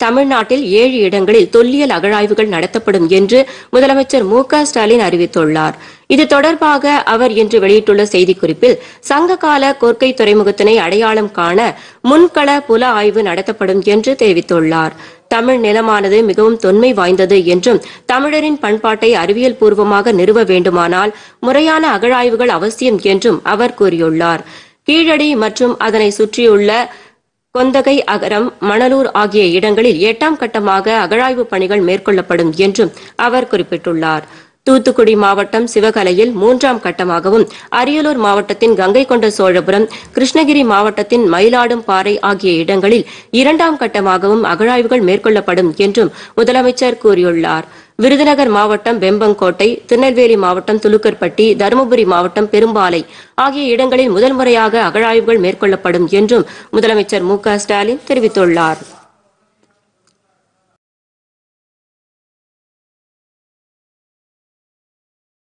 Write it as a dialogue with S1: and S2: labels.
S1: தமிழ்நாட்டில் ஏழு இடங்களில் தொல்லியல் அகழாய்வுகள் நடத்தப்படும் என்று முதலமைச்சர் மு க ஸ்டாலின் அறிவித்துள்ளார் இது தொடர்பாக அவர் இன்று வெளியிட்டுள்ள செய்திக்குறிப்பில் சங்ககால கொற்கை துறைமுகத்தினை அடையாளம் காண முன்கள புல ஆய்வு நடத்தப்படும் என்று தெரிவித்துள்ளார் தமிழ் நிலமானது மிகவும் தொன்மை வாய்ந்தது என்றும் தமிழரின் பண்பாட்டை அறிவியல் பூர்வமாக நிறுவ வேண்டுமானால் முறையான அகழாய்வுகள் அவசியம் என்றும் அவர் கூறியுள்ளார் கீழடி மற்றும் அதனை சுற்றியுள்ள கொந்தகை அகரம் மணலூர் ஆகிய இடங்களில் எட்டாம் கட்டமாக அகழாய்வு பணிகள் மேற்கொள்ளப்படும் என்றும் அவர் குறிப்பிட்டுள்ளார் தூத்துக்குடி மாவட்டம் சிவகலையில் மூன்றாம் கட்டமாகவும் அரியலூர் மாவட்டத்தின் கங்கை கொண்ட சோழபுரம் கிருஷ்ணகிரி மாவட்டத்தின் மயிலாடும் பாறை ஆகிய இடங்களில் இரண்டாம் கட்டமாகவும் அகழாய்வுகள் மேற்கொள்ளப்படும் என்றும் முதலமைச்சர் கூறியுள்ளார் விருதுநகர் மாவட்டம் வெம்பங்கோட்டை திருநெல்வேலி மாவட்டம் துலுக்கர்பட்டி தருமபுரி மாவட்டம் பெரும்பாலை ஆகிய இடங்களில் முதல் முறையாக அகழாய்வுகள் மேற்கொள்ளப்படும் என்றும் முதலமைச்சர் மு க ஸ்டாலின் தெரிவித்துள்ளார்